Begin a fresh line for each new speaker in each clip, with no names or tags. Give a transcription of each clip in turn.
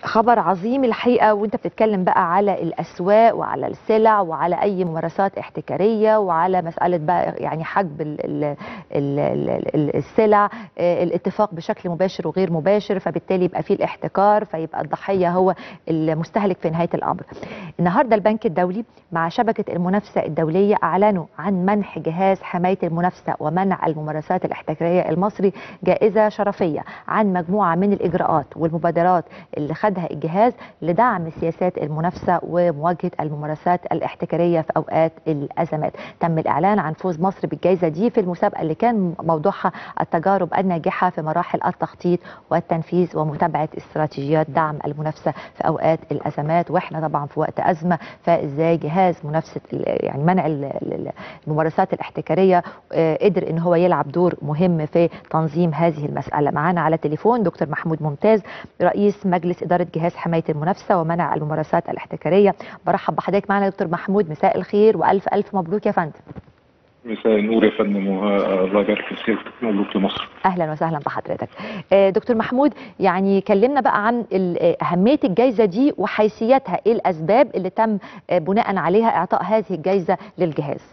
خبر عظيم الحقيقه وانت بتتكلم بقى على الاسواق وعلى السلع وعلى اي ممارسات احتكاريه وعلى مساله بقى يعني حجب ال ال ال ال السلع آه، الاتفاق بشكل مباشر وغير مباشر فبالتالي يبقى فيه الاحتكار فيبقى الضحيه هو المستهلك في نهايه الامر. النهارده البنك الدولي مع شبكه المنافسه الدوليه اعلنوا عن منح جهاز حمايه المنافسه ومنع الممارسات الاحتكاريه المصري جائزه شرفيه عن مجموعه من الاجراءات والمبادرات اللي خدها الجهاز لدعم سياسات المنافسه ومواجهه الممارسات الاحتكاريه في اوقات الازمات. تم الاعلان عن فوز مصر بالجائزه دي في المسابقه اللي كان موضوعها التجارب الناجحه في مراحل التخطيط والتنفيذ ومتابعه استراتيجيات دعم المنافسه في اوقات الازمات واحنا طبعا في وقت ازمه فازاي جهاز منافسه ال- يعني منع ال- ال- الممارسات الاحتكاريه آه، قدر ان هو يلعب دور مهم في تنظيم هذه المساله معانا على تليفون دكتور محمود ممتاز رئيس مجلس اداره جهاز حمايه المنافسه ومنع الممارسات الاحتكاريه برحب بحضرتك معنا يا دكتور محمود مساء الخير والف الف مبروك يا فندم
مساء النور يا فندم والله يبارك في سيادتك مبروك لمصر.
اهلا وسهلا بحضرتك آه، دكتور محمود يعني كلمنا بقى عن ال- آه، اهميه الجائزه دي وحيثياتها ايه الاسباب اللي تم آه، بناء عليها اعطاء هذه الجائزه للجهاز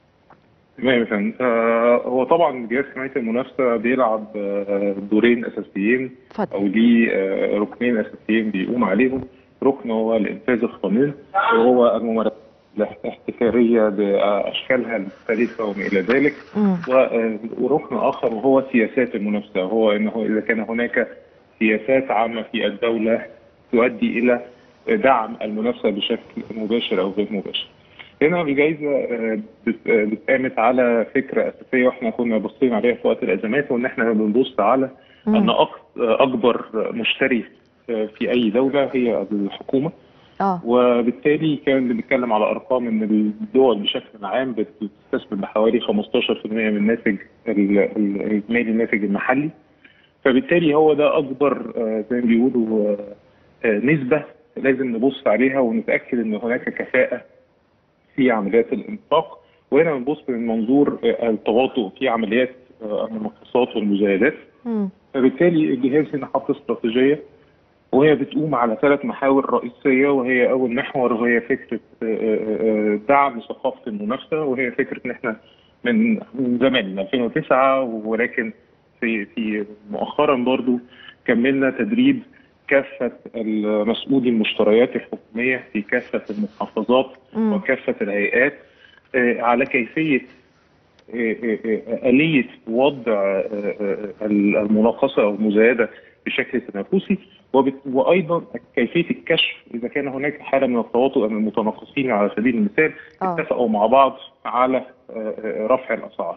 تمام يا فندم آه هو طبعا جهاز حمايه المنافسه بيلعب آه دورين اساسيين
اتفضل
او ليه آه ركنين اساسيين بيقوم عليهم ركن هو الانفاذ القانون وهو الممارسات الاحتكاريه باشكالها المختلفه وما الى ذلك
مم.
و- آه، وركن اخر وهو سياسات المنافسه وهو انه اذا كان هناك سياسات عامه في الدوله تؤدي الى دعم المنافسه بشكل مباشر او غير مباشر. هنا الجائزه آه، بت- آه، بتقامت على فكره اساسيه واحنا كنا باصين عليها في وقت الازمات وان احنا بنبص على ان
مم.
أك- اكبر مشتري آه، في اي دوله هي الحكومه
اه
وبالتالي كان بنتكلم على ارقام ان الدول بشكل عام بتستثمر بحوالي 15% من الناتج ال- ال- الاجمالي الناتج المحلي فبالتالي هو ده اكبر آه، زي ما بيقولوا آه، آه، نسبه لازم نبص عليها ونتاكد ان هناك كفاءه في عمليات الانفاق وهنا بنبص من منظور آه، التواطؤ في عمليات آه، المناقصات والمزايدات
مم.
فبالتالي الجهاز هنا حط استراتيجيه وهي بتقوم على ثلاث محاور رئيسيه وهي اول محور وهي فكره آه، آه، آه، دعم ثقافه المنافسه وهي فكره ان احنا من من زمان من 2009 ولكن في في مؤخرا برضو كملنا تدريب كافه المسؤولي المشتريات الحكوميه في كافه المحافظات
مم.
وكافه الهيئات آه، على كيفيه آه، آه، آه، آلية وضع آه، آه، المناقصة أو المزايدة بشكل تنافسي وبت- وأيضا كيفية الكشف إذا كان هناك حالة من التواطؤ أن المتناقصين على سبيل المثال
آه.
اتفقوا مع بعض على آه، آه، رفع الأسعار.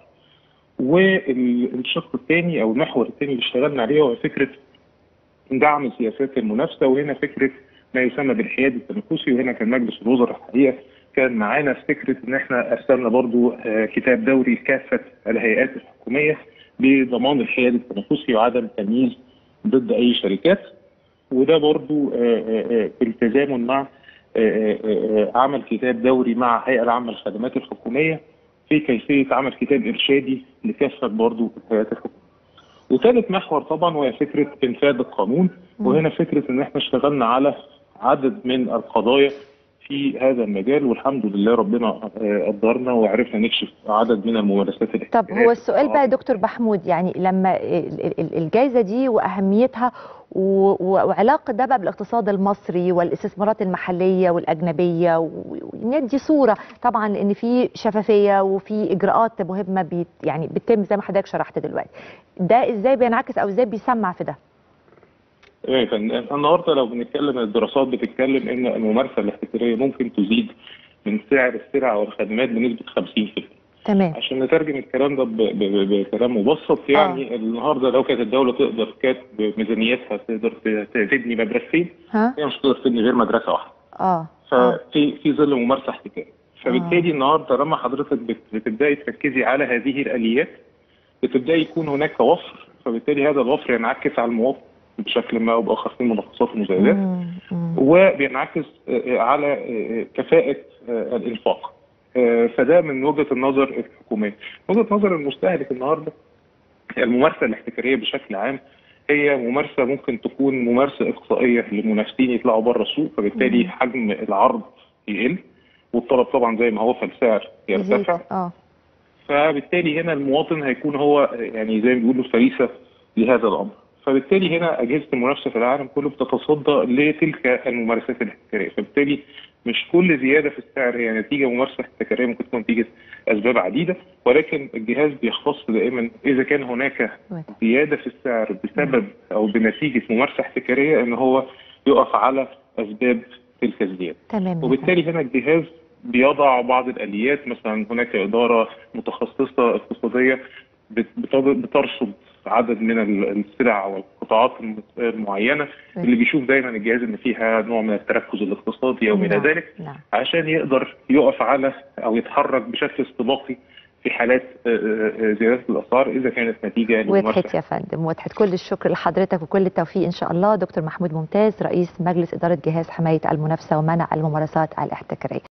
والشق الثاني أو المحور الثاني اللي اشتغلنا عليه هو فكرة دعم سياسات المنافسة وهنا فكرة ما يسمى بالحياد التنافسي وهنا كان مجلس الوزراء الحقيقة كان معانا في فكرة ان احنا ارسلنا برضو آه، كتاب دوري لكافة الهيئات الحكومية بضمان الحياد التنافسي وعدم التمييز ضد اي شركات وده برضو آه، آه، آه، بالتزامن مع آه، آه، آه، عمل كتاب دوري مع الهيئة العامة للخدمات الحكومية في كيفية عمل كتاب إرشادي لكافة برضو الهيئات الحكومية. وثالث محور طبعا وهي فكرة إنفاذ القانون وهنا فكرة إن إحنا اشتغلنا على عدد من القضايا في هذا المجال والحمد لله ربنا آه، قدرنا وعرفنا نكشف عدد من الممارسات
طب
الاحتكارية.
هو السؤال بقى يا دكتور محمود يعني لما ال- ال- الجائزه دي واهميتها و- و- وعلاقه ده بقى بالاقتصاد المصري والاستثمارات المحليه والاجنبيه و- وندي صوره طبعا لان في شفافيه وفي اجراءات مهمه بيت يعني بتتم زي ما حضرتك شرحت دلوقتي ده ازاي بينعكس او ازاي بيسمع في ده
ايه فن- النهارده لو بنتكلم الدراسات بتتكلم ان الممارسه الاحتكاريه ممكن تزيد من سعر السلع والخدمات بنسبه 50%
تمام
عشان نترجم الكلام ده ب- ب- بكلام مبسط يعني النهارده لو كانت الدوله تقدر كانت بميزانيتها تقدر ت- تبني مدرستين
ها
هي مش هتقدر تبني غير مدرسه واحده
اه آه.
ففي في ظل ممارسه احتكاريه فبالتالي النهارده لما حضرتك بت- بتبداي تركزي على هذه الاليات بتبداي يكون هناك وفر فبالتالي هذا الوفر ينعكس على المواطن بشكل ما او باخر في المناقصات والمزايدات
مم، مم.
وبينعكس آه، على آه، كفاءة آه، الإنفاق آه، فده من وجهة النظر الحكومية وجهة نظر المستهلك النهاردة الممارسة الاحتكارية بشكل عام هي ممارسه ممكن تكون ممارسه اقصائيه للمنافسين يطلعوا بره السوق فبالتالي
مم.
حجم العرض يقل والطلب طبعا زي ما هو فالسعر يرتفع
اه
فبالتالي هنا المواطن هيكون هو يعني زي ما بيقولوا فريسه لهذا الامر فبالتالي هنا اجهزه المنافسه في العالم كله بتتصدى لتلك الممارسات الاحتكاريه فبالتالي مش كل زياده في السعر هي نتيجه ممارسه احتكاريه ممكن تكون نتيجه اسباب عديده ولكن الجهاز بيختص دائما اذا كان هناك زياده في السعر بسبب او بنتيجه ممارسه احتكاريه ان هو يقف على اسباب تلك الزياده
تمام
وبالتالي هنا الجهاز بيضع بعض الاليات مثلا هناك اداره متخصصه اقتصاديه بت- بت- بترصد عدد من ال- السلع والقطاعات الم- المعينه اللي بيشوف دايما الجهاز ان فيها نوع من التركز الاقتصادي او الى
نعم،
ذلك
نعم
عشان يقدر يقف على او يتحرك بشكل استباقي في حالات آه، آه، زياده الاسعار اذا كانت نتيجه
وضحت
لممارسه
يا فندم وضحت كل الشكر لحضرتك وكل التوفيق ان شاء الله دكتور محمود ممتاز رئيس مجلس اداره جهاز حمايه المنافسه ومنع الممارسات الاحتكاريه